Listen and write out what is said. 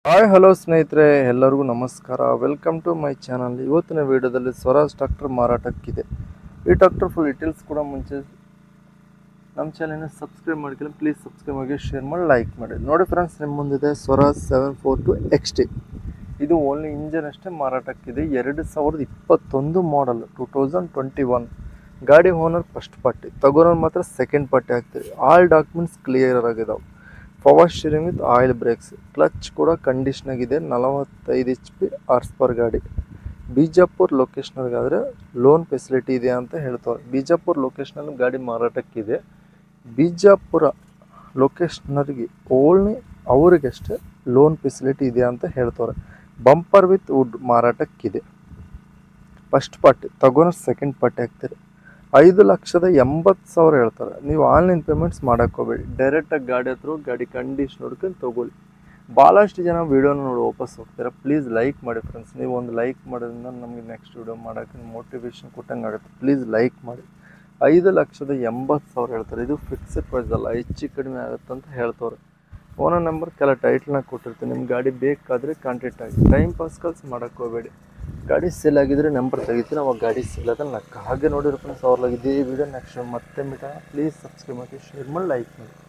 hi hello ಸ್ನೇಹಿತರೆ ಎಲ್ಲರಿಗೂ ನಮಸ್ಕಾರ ವೆಲ್ಕಮ್ ಟು ಮೈ ಚಾನಲ್ ಇವತ್ತಿನ ವಿಡಿಯೋದಲ್ಲಿ ಸ್ವರಾಜ್ ಟ್ರಾಕ್ಟರ್ ಮಾರಾಟಕ್ಕಿದೆ ಈ ಟ್ರಾಕ್ಟರ್ ಫುಲ್ ಡೀಟೇಲ್ಸ್ ಕೂಡ ಮುಂಚೆ ನಮ್ಮ ಚಾನಲ್ನ ಸಬ್ಸ್ಕ್ರೈಬ್ ಮಾಡ್ಕೊಳ್ಳಿ ಪ್ಲೀಸ್ ಸಬ್ಸ್ಕ್ರೈಬ್ ಆಗಿ ಶೇರ್ ಮಾಡಿ ಲೈಕ್ ಮಾಡಿ ನೋಡಿ ಫ್ರೆಂಡ್ಸ್ ನಿಮ್ಮ ಮುಂದಿದೆ Swaraj seven four two X T ಇದು ಓನ್ಲಿ ಇಂಜನ್ ಅಷ್ಟೇ ಮಾರಾಟಕ್ಕಿದೆ ಎರಡು ಸಾವಿರದ ಇಪ್ಪತ್ತೊಂದು model two thousand twenty one ಗಾಡಿ ಓನರ್ ಫಸ್ಟ್ ಪಾರ್ಟಿ ತಗೋರೋರು ಮಾತ್ರ ಸೆಕೆಂಡ್ ಪಾರ್ಟಿ ಆಗ್ತದೆ ಆಲ್ ಡಾಕ್ಯುಮೆಂಟ್ಸ್ ಕ್ಲಿಯರ್ ಆಗಿದಾವೆ power steering with oil brakes clutch ಕೂಡ ಕಂಡೀಷನ್ ಆಗಿದೆ ನಲವತ್ತೈದು ಎಚ್ ಪಿ ಆರ್ಸ್ ಪರ್ ಗಾಡಿ ಬಿಜಾಪುರ್ ಲೊಕೇಶನ್ಗಾದರೆ ಲೋನ್ ಫೆಸಿಲಿಟಿ ಇದೆ ಅಂತ ಹೇಳ್ತಾರೆ ಬಿಜಾಪುರ್ ಲೊಕೇಶನಲ್ಲಿ ಗಾಡಿ ಮಾರಾಟಕ್ಕಿದೆ ಬಿಜಾಪುರ ಲೊಕೇಶನರಿಗೆ ಓನ್ಲಿ ಅವರಿಗಷ್ಟೇ ಲೋನ್ ಫೆಸಿಲಿಟಿ ಇದೆ ಅಂತ ಹೇಳ್ತಾರೆ ಬಂಪರ್ ವಿತ್ ವುಡ್ ಮಾರಾಟಕ್ಕಿದೆ ಫಸ್ಟ್ ಪಾರ್ಟಿ ತಗೊಂಡು ಸೆಕೆಂಡ್ ಪಾರ್ಟಿ ಹಾಕ್ತೀರಿ ಐದು ಲಕ್ಷದ ಎಂಬತ್ತು ಸಾವಿರ ಹೇಳ್ತಾರೆ ನೀವು ಆನ್ಲೈನ್ ಪೇಮೆಂಟ್ಸ್ ಮಾಡೋಕ್ಕೆ ಹೋಗಬೇಡಿ ಡೈರೆಕ್ಟಾಗಿ ಗಾಡಿ ಹತ್ರ ಹೋಗಿ ಗಾಡಿ ಕಂಡೀಷನ್ ನೋಡ್ಕೊಂಡು ತೊಗೊಳ್ಳಿ ಭಾಳಷ್ಟು ಜನ ವೀಡಿಯೋನ ನೋಡಿ ವಾಪಸ್ ಹೋಗ್ತೀರಾ ಪ್ಲೀಸ್ ಲೈಕ್ ಮಾಡಿ ಫ್ರೆಂಡ್ಸ್ ನೀವು ಒಂದು ಲೈಕ್ ಮಾಡೋದ್ರಿಂದ ನಮಗೆ ನೆಕ್ಸ್ಟ್ ವೀಡಿಯೋ ಮಾಡೋಕ್ಕೆ ಮೋಟಿವೇಶನ್ ಕೊಟ್ಟಂಗೆ ಆಗುತ್ತೆ ಪ್ಲೀಸ್ ಲೈಕ್ ಮಾಡಿ ಐದು ಲಕ್ಷದ ಎಂಬತ್ತು ಸಾವಿರ ಹೇಳ್ತಾರೆ ಇದು ಫಿಕ್ಸೆಡ್ ಪ್ರೈಸ್ ಅಲ್ಲ ಹೆಚ್ಚು ಕಡಿಮೆ ಆಗುತ್ತೆ ಅಂತ ಹೇಳ್ತವ್ರೆ ಓನರ್ ನಂಬರ್ ಕೆಲ ಟೈಟ್ಲ್ನಾಗ ಕೊಟ್ಟಿರ್ತೀನಿ ನಿಮ್ಮ ಗಾಡಿ ಬೇಕಾದರೆ ಕಾಂಟ್ಯಾಕ್ಟ್ ಆಗಿ ಟೈಮ್ ಪಾಸ್ ಕಲ್ಸ್ ಮಾಡೋಕ್ಕೆ ಹೋಗಬೇಡಿ ಗಾಡಿ ಸೇಲ್ ಆಗಿದ್ರೆ ನಂಬರ್ ತೆಗಿತೀನಿ ಅವಾಗ ಗಾಡಿ ಸೇಲ್ ಅದ ನಕ್ಕ ಹಾಗೆ ನೋಡಿರೋ ಫ್ರೆಂಡ್ಸ್ ಅವ್ರಲಾಗ ಇದೇ ವಿಡಿಯೋ ನೆಕ್ಸ್ಟ್ ಮತ್ತೆ ಮಿಟ ಪ್ಲೀಸ್ ಸಬ್ಸ್ಕ್ರೈಬ್ ಮಾಡಿ ಶೇರ್ ಮಾಡಿ ಲೈಕ್ ಮಾಡಿ